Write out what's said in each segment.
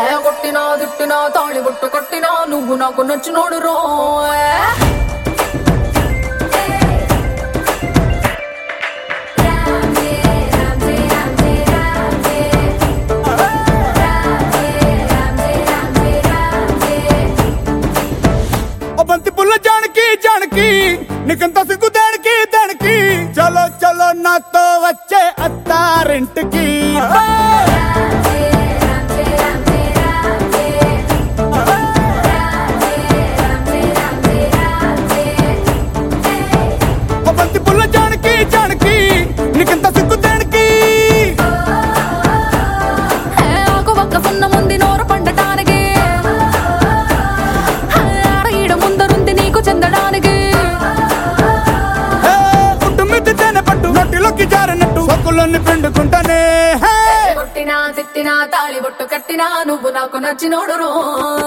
ఏ కొట్టినా తిట్టినా తాళి బొట్టు కట్టినా నువ్వు నాకు నచ్చినోడు రో ఓ బంతి పుల్ల జానకి జానకి నీకంత సిగ్గు దానికి దానికి చలో చలో నాతో వచ్చే అత్తారింటికి ఓ బంతి పుల్ల జానకి జానకి నీకంత సిగ్గు దానికి ఏ ఆకు ఒక్క సున్న ముందు నోరు పండటానికి ఏ ఆడ ఈడ ముందరుంది నీకు చెందడానికి హే, పుట్టు మిద్ది తేనె పట్టు నోటిలోకి జారినట్టు సొక్కులన్నీ పిండుకుంటానే హే. కొట్టినా తిట్టినా తాళి బొట్టు కట్టినా నువ్వు నాకు నచ్చినోడు రో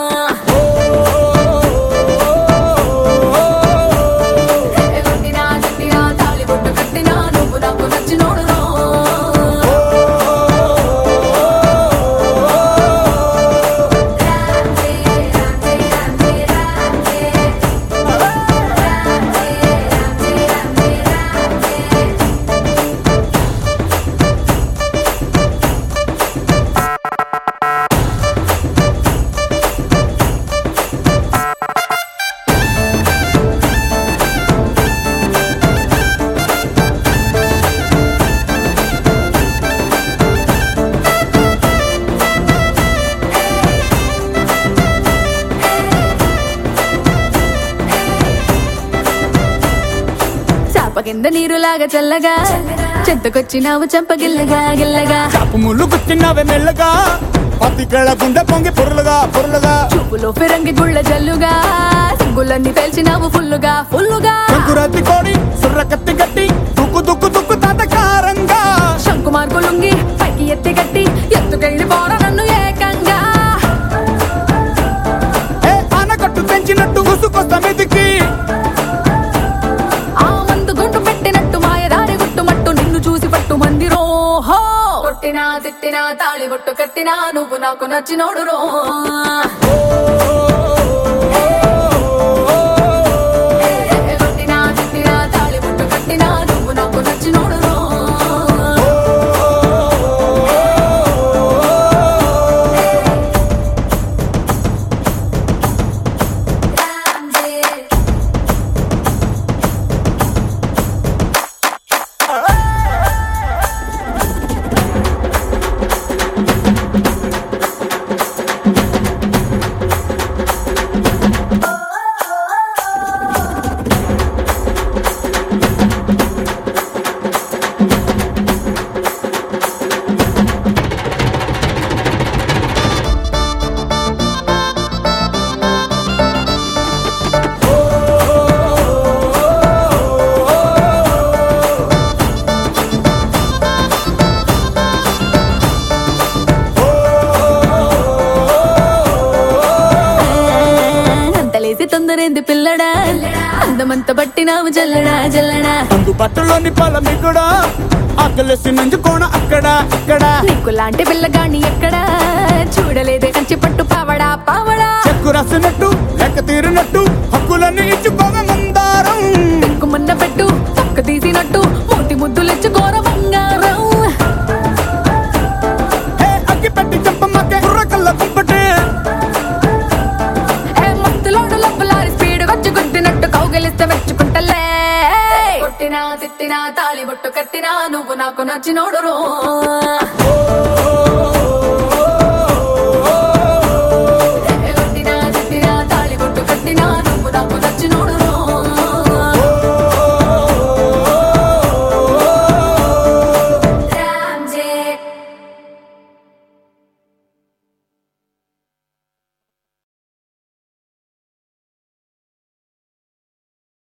ఏ కొట్టినా తిట్టినా తాళి బొట్టు కట్టినా నువ్వు నాకు నచ్చినోడు రో చాప కింద నీరులాగా చల్లగా చెత్తకొచ్చినావు చంపగిల్లగా గిల్లగా చాపు ముళ్ళు గుచ్చినవే మెల్లగా పత్తికళ గుండె పొంగి పొరులుగా పొరులుగా చూపులో ఫిరంగి గుళ్ళ జల్లుగా సిగ్గులన్నీ పేల్చినావు ఫుల్లుగా ఫుల్లుగా శంకురత్తి కోడి సుర్ర కత్తి గట్టి దుక్కు దుక్కు దుక్కు తాతకారంగా శంకు మార్కులుంగి పైకి ఎత్తి గట్టి ఎత్తుకెళ్ళి పోర నన్ను ఏకంగా ఏ ఆనకట్టు పెంచినట్టు ఉసుకొస్తా మీదికి ఆ మందు గుంటు పెట్టినట్టు మాయదారి గుట్టుమట్టు నిన్ను చూసి పట్టు మంది రోహో కొట్టినా తిట్టినా తాళి బొట్టు కట్టినా నువ్వు నాకు నచ్చినోడు రో కొట్టినా తిట్టినా తాళి బొట్టు కట్టినా నువ్వు నాకు నచ్చినోడు రో అంతలేసి తొందరేంది పిల్లడా అందమంత పట్టినావు జల్లడా జల్లడా అందు బట్టలోని పొలం ఇక్కడ ఆకలేసి నంజుకోణ అక్కడ ఇక్కడ నీకు లాంటి పిల్లగాని ఎక్కడా చూడలేదే కంచి పట్టు పావడా పావడా చెక్కు రాసినట్టు లెక్క తీరినట్టు హక్కులన్నీ ఇచ్చుకోగా మందారం ఎక్కుమన్న పెట్టు పక్క తీసినట్టు మూతి ముద్దులెచ్చు ఘోర బంగారం ఏ అగ్గి పెట్టి చంపమ్మకే కుర్ర కళ్ళ కుంపటే ఏ మత్తులోడు లబ్బులారి స్పీడ్ వచ్చి గుద్దినట్టు కౌగిలిస్తే మెచ్చుకుంటలే కొట్టినా తిట్టినా తాళి బొట్టు కట్టినా నువ్వు నాకు నచ్చినోడు రో ఓ